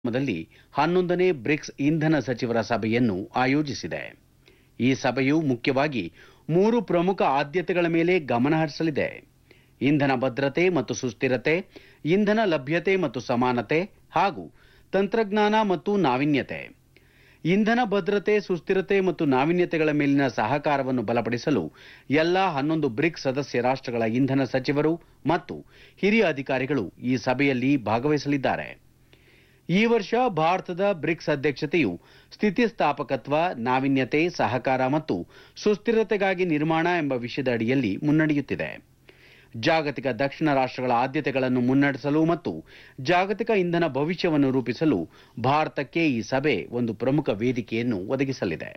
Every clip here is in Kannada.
ದಲ್ಲಿ ಹನ್ನೊಂದನೇ ಬ್ರಿಕ್ಸ್ ಇಂಧನ ಸಚಿವರ ಸಭೆಯನ್ನು ಆಯೋಜಿಸಿದೆ ಈ ಸಭೆಯು ಮುಖ್ಯವಾಗಿ ಮೂರು ಪ್ರಮುಖ ಆದ್ಯತೆಗಳ ಮೇಲೆ ಗಮನ ಹರಿಸಲಿದೆ ಇಂಧನ ಭದ್ರತೆ ಮತ್ತು ಸುಸ್ಥಿರತೆ ಇಂಧನ ಲಭ್ಯತೆ ಮತ್ತು ಸಮಾನತೆ ಹಾಗೂ ತಂತ್ರಜ್ಞಾನ ಮತ್ತು ನಾವೀನ್ಯತೆ ಇಂಧನ ಭದ್ರತೆ ಸುಸ್ಥಿರತೆ ಮತ್ತು ನಾವೀನ್ಯತೆಗಳ ಮೇಲಿನ ಸಹಕಾರವನ್ನು ಬಲಪಡಿಸಲು ಎಲ್ಲಾ ಹನ್ನೊಂದು ಬ್ರಿಕ್ಸ್ ಸದಸ್ಯ ರಾಷ್ಟ್ರಗಳ ಇಂಧನ ಸಚಿವರು ಮತ್ತು ಹಿರಿಯ ಅಧಿಕಾರಿಗಳು ಈ ಸಭೆಯಲ್ಲಿ ಭಾಗವಹಿಸಲಿದ್ದಾರೆ ಈ ವರ್ಷ ಭಾರತದ ಬ್ರಿಕ್ಸ್ ಅಧ್ಯಕ್ಷತೆಯು ಸ್ಥಿತಿಸ್ಥಾಪಕತ್ವ ನಾವೀನ್ಯತೆ ಸಹಕಾರ ಮತ್ತು ಸುಸ್ಥಿರತೆಗಾಗಿ ನಿರ್ಮಾಣ ಎಂಬ ವಿಷಯದ ಅಡಿಯಲ್ಲಿ ಮುನ್ನಡೆಯುತ್ತಿದೆ ಜಾಗತಿಕ ದಕ್ಷಿಣ ರಾಷ್ಟ್ರಗಳ ಆದ್ಯತೆಗಳನ್ನು ಮುನ್ನಡೆಸಲು ಮತ್ತು ಜಾಗತಿಕ ಇಂಧನ ಭವಿಷ್ಯವನ್ನು ರೂಪಿಸಲು ಭಾರತಕ್ಕೆ ಈ ಸಭೆ ಒಂದು ಪ್ರಮುಖ ವೇದಿಕೆಯನ್ನು ಒದಗಿಸಲಿದೆ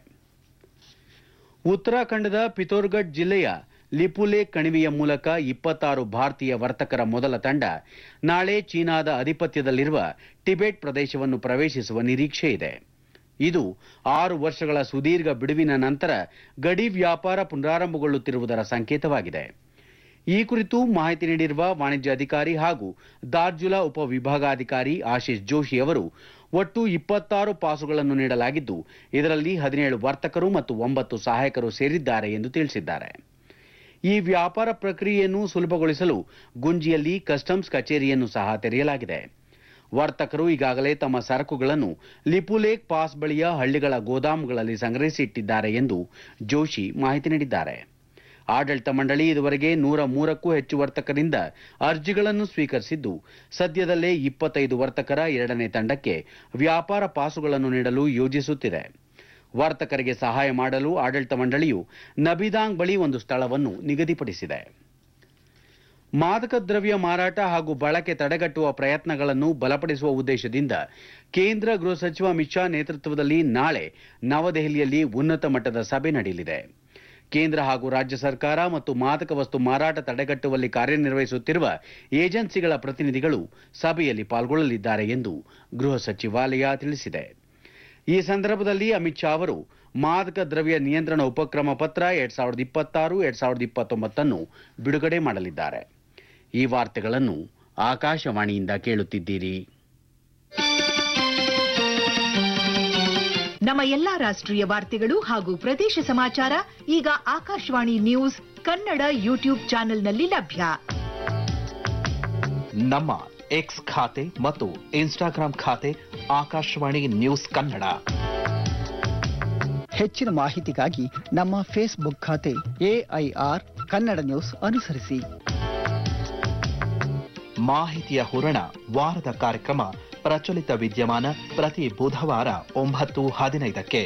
ಉತ್ತರಾಖಂಡದ ಪಿಥೋರ್ಗಢ್ ಜಿಲ್ಲೆಯ ಲಿಪುಲೇಖ್ ಕಣಿವೆಯ ಮೂಲಕ ಇಪ್ಪತ್ತಾರು ಭಾರತೀಯ ವರ್ತಕರ ಮೊದಲ ತಂಡ ನಾಳೆ ಚೀನಾದ ಅಧಿಪತ್ಯದಲ್ಲಿರುವ ಟಿಬೆಟ್ ಪ್ರದೇಶವನ್ನು ಪ್ರವೇಶಿಸುವ ನಿರೀಕ್ಷೆ ಇದೆ ಇದು ಆರು ವರ್ಷಗಳ ಸುದೀರ್ಘ ಬಿಡುವಿನ ನಂತರ ಗಡಿ ವ್ಯಾಪಾರ ಪುನರಾರಂಭಗೊಳ್ಳುತ್ತಿರುವುದರ ಸಂಕೇತವಾಗಿದೆ ಈ ಕುರಿತು ಮಾಹಿತಿ ನೀಡಿರುವ ವಾಣಿಜ್ಯ ಅಧಿಕಾರಿ ಹಾಗೂ ದಾರ್ಜುಲಾ ಉಪವಿಭಾಗಾಧಿಕಾರಿ ಆಶೀಶ್ ಜೋಶಿ ಅವರು ಒಟ್ಟು ಇಪ್ಪತ್ತಾರು ಪಾಸುಗಳನ್ನು ನೀಡಲಾಗಿದ್ದು ಇದರಲ್ಲಿ ಹದಿನೇಳು ವರ್ತಕರು ಮತ್ತು ಒಂಬತ್ತು ಸಹಾಯಕರು ಸೇರಿದ್ದಾರೆ ಎಂದು ತಿಳಿಸಿದ್ದಾರೆ ಈ ವ್ಯಾಪಾರ ಪ್ರಕ್ರಿಯೆಯನ್ನು ಸುಲಭಗೊಳಿಸಲು ಗುಂಜಿಯಲ್ಲಿ ಕಸ್ಟಮ್ಸ್ ಕಚೇರಿಯನ್ನು ಸಹ ತೆರೆಯಲಾಗಿದೆ ವರ್ತಕರು ಈಗಾಗಲೇ ತಮ್ಮ ಸರಕುಗಳನ್ನು ಲಿಪುಲೇಖ್ ಪಾಸ್ ಬಳಿಯ ಹಳ್ಳಿಗಳ ಗೋದಾಮುಗಳಲ್ಲಿ ಸಂಗ್ರಹಿಸಿಟ್ಟಿದ್ದಾರೆ ಎಂದು ಜೋಶಿ ಮಾಹಿತಿ ನೀಡಿದ್ದಾರೆ ಆಡಳಿತ ಮಂಡಳಿ ಇದುವರೆಗೆ ನೂರ ಮೂರಕ್ಕೂ ಹೆಚ್ಚು ವರ್ತಕರಿಂದ ಅರ್ಜಿಗಳನ್ನು ಸ್ವೀಕರಿಸಿದ್ದು ಸದ್ಯದಲ್ಲೇ ಇಪ್ಪತ್ತೈದು ವರ್ತಕರ ಎರಡನೇ ತಂಡಕ್ಕೆ ವ್ಯಾಪಾರ ಪಾಸುಗಳನ್ನು ನೀಡಲು ಯೋಜಿಸುತ್ತಿದೆ ವರ್ತಕರಿಗೆ ಸಹಾಯ ಮಾಡಲು ಆಡಳಿತ ಮಂಡಳಿಯು ನಬಿದಾಂಗ್ ಬಳಿ ಒಂದು ಸ್ಥಳವನ್ನು ನಿಗದಿಪಡಿಸಿದೆ ಮಾದಕ ದ್ರವ್ಯ ಮಾರಾಟ ಹಾಗೂ ಬಳಕೆ ತಡೆಗಟ್ಟುವ ಪ್ರಯತ್ನಗಳನ್ನು ಬಲಪಡಿಸುವ ಉದ್ದೇಶದಿಂದ ಕೇಂದ್ರ ಗೃಹ ಸಚಿವ ಅಮಿತ್ ಶಾ ನೇತೃತ್ವದಲ್ಲಿ ನಾಳೆ ನವದೆಹಲಿಯಲ್ಲಿ ಉನ್ನತ ಮಟ್ಟದ ಸಭೆ ನಡೆಯಲಿದೆ ಕೇಂದ್ರ ಹಾಗೂ ರಾಜ್ಯ ಸರ್ಕಾರ ಮತ್ತು ಮಾದಕ ವಸ್ತು ಮಾರಾಟ ತಡೆಗಟ್ಟುವಲ್ಲಿ ಕಾರ್ಯನಿರ್ವಹಿಸುತ್ತಿರುವ ಏಜೆನ್ಸಿಗಳ ಪ್ರತಿನಿಧಿಗಳು ಸಭೆಯಲ್ಲಿ ಪಾಲ್ಗೊಳ್ಳಲಿದ್ದಾರೆ ಎಂದು ಗೃಹ ಸಚಿವಾಲಯ ತಿಳಿಸಿದೆ ಈ ಸಂದರ್ಭದಲ್ಲಿ ಅಮಿತ್ ಶಾ ಅವರು ಮಾದಕ ದ್ರವ್ಯ ನಿಯಂತ್ರಣ ಉಪಕ್ರಮ ಪತ್ರ ಎರಡ್ ಸಾವಿರದ ಇಪ್ಪತ್ತಾರು ಎರಡ್ ಸಾವಿರದ ಇಪ್ಪತ್ತೊಂಬತ್ತನ್ನು ಬಿಡುಗಡೆ ಮಾಡಲಿದ್ದಾರೆ ಈ ವಾರ್ತೆಗಳನ್ನು ಆಕಾಶವಾಣಿಯಿಂದ ಕೇಳುತ್ತಿದ್ದೀರಿ ನಮ್ಮ ಎಲ್ಲಾ ರಾಷ್ಟ್ರೀಯ ವಾರ್ತೆಗಳು ಹಾಗೂ ಪ್ರದೇಶ ಸಮಾಚಾರ ಈಗ ಆಕಾಶವಾಣಿ ನ್ಯೂಸ್ ಕನ್ನಡ ಯೂಟ್ಯೂಬ್ ಚಾನೆಲ್ನಲ್ಲಿ ಲಭ್ಯ ನಮ್ಮ ಎಕ್ಸ್ ಖಾತೆ ಮತ್ತು ಇನ್ಸ್ಟಾಗ್ರಾಂ ಖಾತೆ ಆಕಾಶವಾಣಿ ನ್ಯೂಸ್ ಕನ್ನಡ ಹೆಚ್ಚಿನ ಮಾಹಿತಿಗಾಗಿ ನಮ್ಮ ಫೇಸ್ಬುಕ್ ಖಾತೆ ಎಐಆರ್ ಕನ್ನಡ ನ್ಯೂಸ್ ಅನುಸರಿಸಿ ಮಾಹಿತಿಯ ಹೂರಣ ವಾರದ ಕಾರ್ಯಕ್ರಮ ಪ್ರಚಲಿತ ವಿದ್ಯಮಾನ ಪ್ರತಿ ಬುಧವಾರ ಒಂಬತ್ತು ಹದಿನೈದಕ್ಕೆ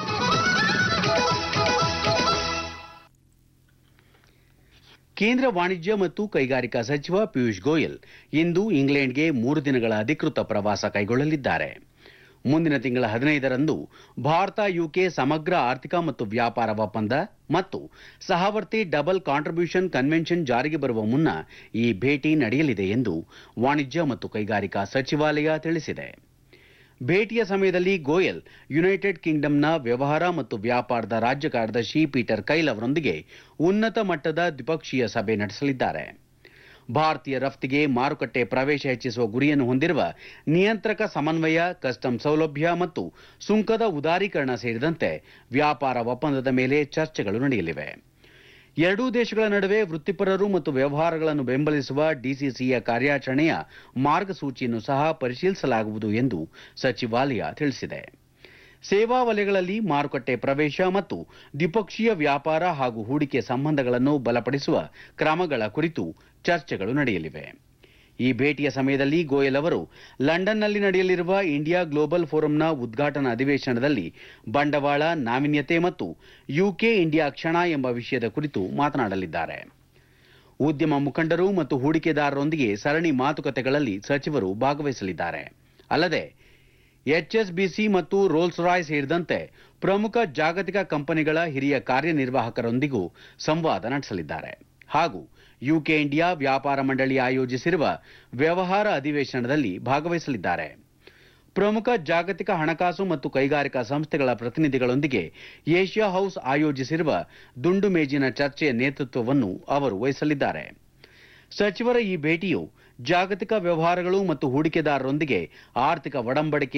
ಕೇಂದ್ರ ವಾಣಿಜ್ಯ ಮತ್ತು ಕೈಗಾರಿಕಾ ಸಚಿವ ಪಿಯೂಷ್ ಗೋಯಲ್ ಇಂದು ಇಂಗ್ಲೆಂಡ್ಗೆ ಮೂರು ದಿನಗಳ ಅಧಿಕೃತ ಪ್ರವಾಸ ಕೈಗೊಳ್ಳಲಿದ್ದಾರೆ ಮುಂದಿನ ತಿಂಗಳ ಹದಿನೈದರಂದು ಭಾರತ ಯುಕೆ ಸಮಗ್ರ ಆರ್ಥಿಕ ಮತ್ತು ವ್ಯಾಪಾರ ಒಪ್ಪಂದ ಮತ್ತು ಸಹವರ್ತಿ ಡಬಲ್ ಕಾಂಟ್ರಿಬ್ಯೂಷನ್ ಕನ್ವೆನ್ಷನ್ ಜಾರಿಗೆ ಬರುವ ಮುನ್ನ ಈ ಭೇಟಿ ನಡೆಯಲಿದೆ ಎಂದು ವಾಣಿಜ್ಯ ಮತ್ತು ಕೈಗಾರಿಕಾ ಸಚಿವಾಲಯ ತಿಳಿಸಿದೆ ಭೇಟಿಯ ಸಮಯದಲ್ಲಿ ಗೋಯಲ್ ಯುನೈಟೆಡ್ ಕಿಂಗ್ಡಮ್ನ ವ್ಯವಹಾರ ಮತ್ತು ವ್ಯಾಪಾರದ ರಾಜ್ಯ ಕಾರ್ಯದರ್ಶಿ ಪೀಟರ್ ಕೈಲ್ ಅವರೊಂದಿಗೆ ಉನ್ನತ ಮಟ್ಟದ ದ್ವಿಪಕ್ಷೀಯ ಸಭೆ ನಡೆಸಲಿದ್ದಾರೆ ಭಾರತೀಯ ರಫ್ತಿಗೆ ಮಾರುಕಟ್ಟೆ ಪ್ರವೇಶ ಹೆಚ್ಚಿಸುವ ಗುರಿಯನ್ನು ಹೊಂದಿರುವ ನಿಯಂತ್ರಕ ಸಮನ್ವಯ ಕಸ್ಟಮ್ ಸೌಲಭ್ಯ ಮತ್ತು ಸುಂಕದ ಉದಾರೀಕರಣ ಸೇರಿದಂತೆ ವ್ಯಾಪಾರ ಒಪ್ಪಂದದ ಮೇಲೆ ಚರ್ಚೆಗಳು ನಡೆಯಲಿವೆ ಎರಡೂ ದೇಶಗಳ ನಡುವೆ ವೃತ್ತಿಪರರು ಮತ್ತು ವ್ಯವಹಾರಗಳನ್ನು ಬೆಂಬಲಿಸುವ ಡಿಸಿಸಿಯ ಕಾರ್ಯಾಚರಣೆಯ ಮಾರ್ಗಸೂಚಿಯನ್ನು ಸಹ ಪರಿಶೀಲಿಸಲಾಗುವುದು ಎಂದು ಸಚಿವಾಲಯ ತಿಳಿಸಿದೆ ಸೇವಾ ವಲಯಗಳಲ್ಲಿ ಮಾರುಕಟ್ಟೆ ಪ್ರವೇಶ ಮತ್ತು ದ್ವಿಪಕ್ಷೀಯ ವ್ಯಾಪಾರ ಹಾಗೂ ಹೂಡಿಕೆ ಸಂಬಂಧಗಳನ್ನು ಬಲಪಡಿಸುವ ಕ್ರಮಗಳ ಕುರಿತು ಚರ್ಚೆಗಳು ನಡೆಯಲಿವೆ ಈ ಭೇಟಿಯ ಸಮಯದಲ್ಲಿ ಗೋಯಲ್ ಅವರು ಲಂಡನ್ನಲ್ಲಿ ನಡೆಯಲಿರುವ ಇಂಡಿಯಾ ಗ್ಲೋಬಲ್ ಫೋರಂನ ಉದ್ಘಾಟನಾ ಅಧಿವೇಶನದಲ್ಲಿ ಬಂಡವಾಳ ನಾವೀನ್ಯತೆ ಮತ್ತು ಯುಕೆ ಇಂಡಿಯಾ ಕ್ಷಣ ಎಂಬ ವಿಷಯದ ಕುರಿತು ಮಾತನಾಡಲಿದ್ದಾರೆ ಉದ್ಯಮ ಮುಖಂಡರು ಮತ್ತು ಹೂಡಿಕೆದಾರರೊಂದಿಗೆ ಸರಣಿ ಮಾತುಕತೆಗಳಲ್ಲಿ ಸಚಿವರು ಭಾಗವಹಿಸಲಿದ್ದಾರೆ ಅಲ್ಲದೆ ಎಚ್ಎಸ್ಬಿಸಿ ಮತ್ತು ರೋಲ್ಸ್ ರಾಯ್ ಸೇರಿದಂತೆ ಪ್ರಮುಖ ಜಾಗತಿಕ ಕಂಪನಿಗಳ ಹಿರಿಯ ಕಾರ್ಯನಿರ್ವಾಹಕರೊಂದಿಗೂ ಸಂವಾದ ನಡೆಸಲಿದ್ದಾರೆ ಹಾಗೂ ಯುಕೆ ಇಂಡಿಯಾ ವ್ಯಾಪಾರ ಮಂಡಳಿ ಆಯೋಜಿಸಿರುವ ವ್ಯವಹಾರ ಅಧಿವೇಶನದಲ್ಲಿ ಭಾಗವಹಿಸಲಿದ್ದಾರೆ ಪ್ರಮುಖ ಜಾಗತಿಕ ಹಣಕಾಸು ಮತ್ತು ಕೈಗಾರಿಕಾ ಸಂಸ್ಥೆಗಳ ಪ್ರತಿನಿಧಿಗಳೊಂದಿಗೆ ಏಷ್ಯಾ ಹೌಸ್ ಆಯೋಜಿಸಿರುವ ದುಂಡು ಮೇಜಿನ ಚರ್ಚೆಯ ನೇತೃತ್ವವನ್ನು ಅವರು ವಹಿಸಲಿದ್ದಾರೆ ಸಚಿವರ ಈ ಭೇಟಿಯು ಜಾಗತಿಕ ವ್ಯವಹಾರಗಳು ಮತ್ತು ಹೂಡಿಕೆದಾರರೊಂದಿಗೆ ಆರ್ಥಿಕ ಒಡಂಬಡಿಕೆ